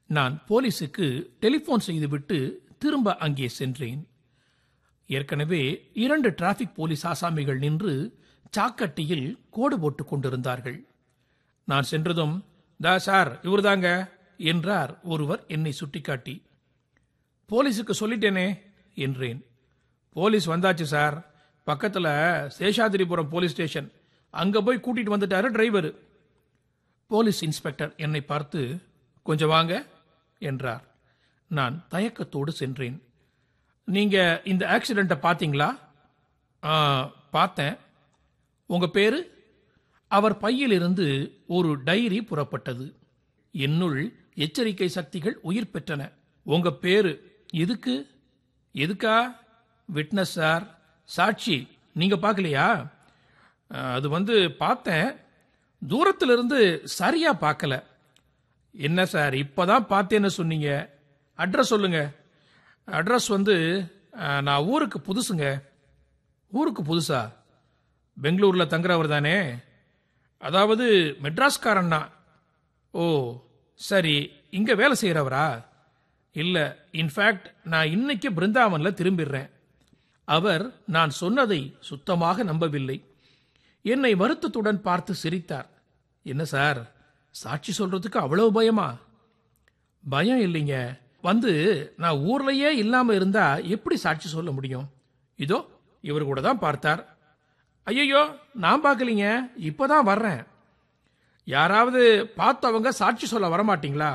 நான் போலீசுக்கு டெலிபோன் செய்துவிட்டு திரும்ப அங்கே சென்றேன் ஏற்கனவே இரண்டு டிராபிக் போலீஸ் ஆசாமிகள் நின்று சாக்கட்டியில் கோடு போட்டுக் கொண்டிருந்தார்கள் நான் சென்றதும் தா சார் இவர்தாங்க என்றார் ஒருவர் என்னை சுட்டிக்காட்டி போலீஸுக்கு சொல்லிட்டேனே என்றேன் போலீஸ் வந்தாச்சு சார் பக்கத்துல சேஷாதிரிபுரம் போலீஸ் ஸ்டேஷன் அங்க போய் கூட்டிட்டு வந்துட்டாரு டிரைவர் போலீஸ் இன்ஸ்பெக்டர் என்னை பார்த்து கொஞ்சம் வாங்க என்றார் நான் தயக்கத்தோடு சென்றேன் நீங்க இந்த ஆக்சிடெண்ட்டை பார்த்தீங்களா "ஆ, பார்த்தேன் உங்க பேரு அவர் பையிலிருந்து ஒரு டைரி புறப்பட்டது என்னுள் எச்சரிக்கை சக்திகள் உயிர் பெற்றன உங்க பேரு எதுக்கு எதுக்கா விட்னஸ் சார் சாட்சி நீங்க பார்க்கலையா "அஹ், அது வந்து பார்த்தேன் தூரத்திலிருந்து சரியா பார்க்கல என்ன சார் இப்பதான் பார்த்தேன்னு சொன்னீங்க அட்ரஸ் சொல்லுங்க அட்ரஸ் வந்து அஹ், நான் ஊருக்கு புதுசுங்க ஊருக்கு புதுசா பெங்களூர்ல தங்குறவர் தானே அதாவது மெட்ராஸ்காரன் தான் ஓ சரி இங்க வேலை செய்யறவரா இல்ல இன்ஃபேக்ட் நான் இன்னைக்கு பிருந்தாவன்ல திரும்பிடுறேன் அவர் நான் சொன்னதை சுத்தமாக நம்பவில்லை என்னை வருத்தத்துடன் பார்த்து சிரித்தார் என்ன சார் சாட்சி சொல்றதுக்கு அவ்வளவு பயமா பயம் இல்லைங்க வந்து நான் ஊர்லயே இல்லாம இருந்தா எப்படி சாட்சி சொல்ல முடியும் இதோ இவர் கூட தான் பார்த்தார் ஐயோ நான் பார்க்கலீங்க இப்பதான் வர்றேன் யாராவது பார்த்தவங்க சாட்சி சொல்ல வரமாட்டீங்களா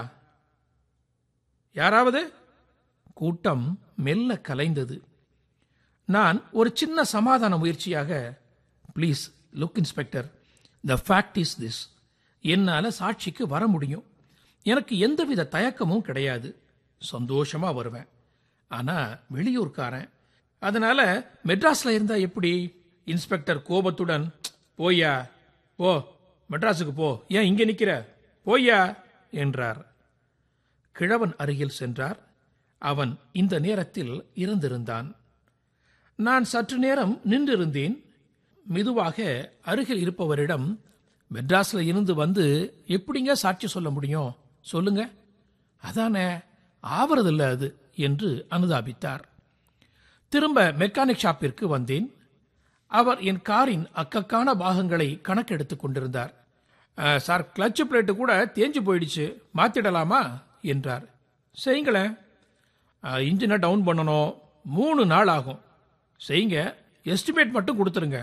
யாராவது கூட்டம் மெல்ல கலைந்தது நான் ஒரு சின்ன சமாதான முயற்சியாக please look inspector the fact is this என்னால சாட்சிக்கு வர முடியும் எனக்கு எந்தவித தயக்கமும் கிடையாது சந்தோஷமா வருவேன் ஆனா வெளியூர்காரன் அதனால மெட்ராஸ்ல இருந்தா எப்படி இன்ஸ்பெக்டர் கோபத்துடன் போய்யா போ மெட்ராஸுக்கு போ ஏன் இங்க நிக்கிற போய்யா என்றார் கிழவன் அருகில் சென்றார் அவன் இந்த நேரத்தில் இறந்திருந்தான் நான் சற்று நேரம் நின்றிருந்தேன் மெதுவாக அருகில் இருப்பவரிடம் மெட்ராஸ்ல இருந்து வந்து எப்படிங்க சாட்சி சொல்ல முடியும் சொல்லுங்க அதானே ஆவறதில்ல அது என்று அனுதாபித்தார் திரும்ப மெக்கானிக் ஷாப்பிற்கு வந்தேன் அவர் என் காரின் அக்கக்கான பாகங்களை கணக்கெடுத்துக் கொண்டிருந்தார் "அஹ், சார் கிளட்ச் பிளேட்டு கூட தேஞ்சு போயிடுச்சு மாத்திடலாமா என்றார் செய்யுங்களேன் அஹ், இன்ஜினை டவுன் பண்ணணும் மூணு நாள் ஆகும் செய்யுங்க எஸ்டிமேட் மட்டும் கொடுத்துருங்க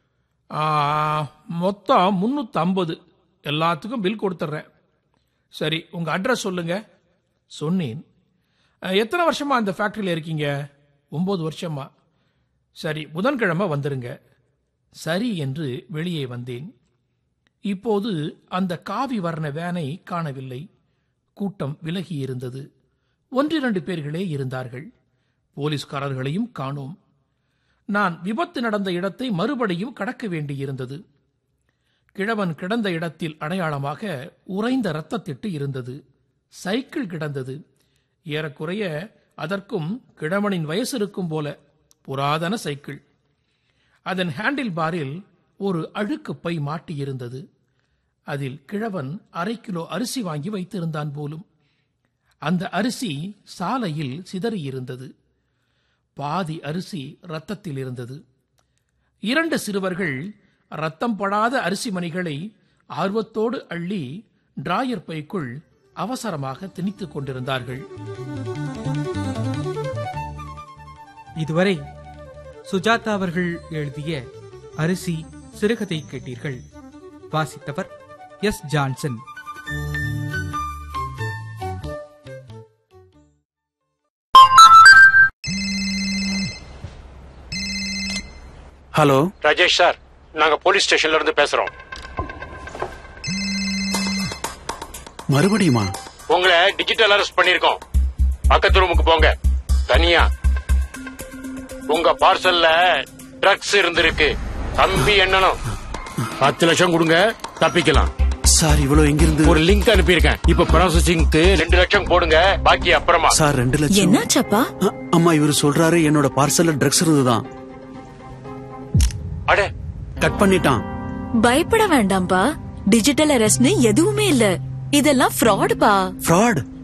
அஹ், மொத்தம் முந்நூற்றம்பது எல்லாத்துக்கும் பில் கொடுத்துட்றேன் சரி உங்கள் அட்ரஸ் சொல்லுங்க சொன்னேன் "அஹ், எத்தனை வருஷமா அந்த ஃபேக்டரியில் இருக்கீங்க ஒம்பது வருஷமா சரி புதன்கிழமை வந்துருங்க சரி என்று வெளியே வந்தேன் இப்போது அந்த காவி வர்ண வேனை காணவில்லை கூட்டம் விலகி இருந்தது ஒன்றிரண்டு பேர்களே இருந்தார்கள் போலீஸ்காரர்களையும் காணோம் நான் விபத்து நடந்த இடத்தை மறுபடியும் கடக்க வேண்டியிருந்தது கிழவன் கிடந்த இடத்தில் அடையாளமாக உறைந்த இரத்தத்திட்டு இருந்தது சைக்கிள் கிடந்தது ஏறக்குறைய அதற்கும் கிழவனின் வயசு இருக்கும் போல புராதன சைக்கிள் அதன் ஹேண்டில் பாரில் ஒரு அழுக்கு பை மாட்டியிருந்தது அதில் கிழவன் அரை கிலோ அரிசி வாங்கி வைத்திருந்தான் போலும் அந்த அரிசி சாலையில் சிதறியிருந்தது பாதி அரிசி ரத்தத்தில் இருந்தது இரண்டு சிறுவர்கள் ரத்தம் படாத அரிசி மணிகளை ஆர்வத்தோடு அள்ளி டிராயர் பைக்குள் அவசரமாக திணித்துக் கொண்டிருந்தார்கள் இதுவரை சுஜாதா அவர்கள் எழுதிய அரிசி சிறுகதை கேட்டீர்கள் வாசித்தவர் S Johnson hello Rajesh sir நாங்க போலீஸ் ஸ்டேஷன்ல இருந்து பேசுறோம் மறுபடியுமா உங்களை டிஜிட்டல் அரெஸ்ட் பண்ணிருக்கோம் பக்கத்து ரூமுக்கு போங்க தனியா உங்க பார்சல்ல ட்ரக்ஸ் இருந்திருக்கு தம்பி எண்ணணும் பத்து லட்சம் கொடுங்க தப்பிக்கலாம் சார் இவ்வளவு எங்கிருந்து ஒரு லிங்க் அனுப்பியிருக்கேன் இப்ப ப்ராசஸிங்க்கு ரெண்டு லட்சம் போடுங்க பாக்கி அப்புறமா சார் ரெண்டு லட்சம் என்னாச்சப்பா அ- அம்மா இவர் சொல்றாரு என்னோட பார்சல்ல ட்ரக்ஸ் இருந்துதான் அடே கட் பண்ணிட்டான் பயப்பட வேண்டாம்பா டிஜிட்டல் அரெஸ்ட்னு எதுவுமே இல்ல இதெல்லாம் ஃப்ராடுப்பா ஃப்ராட்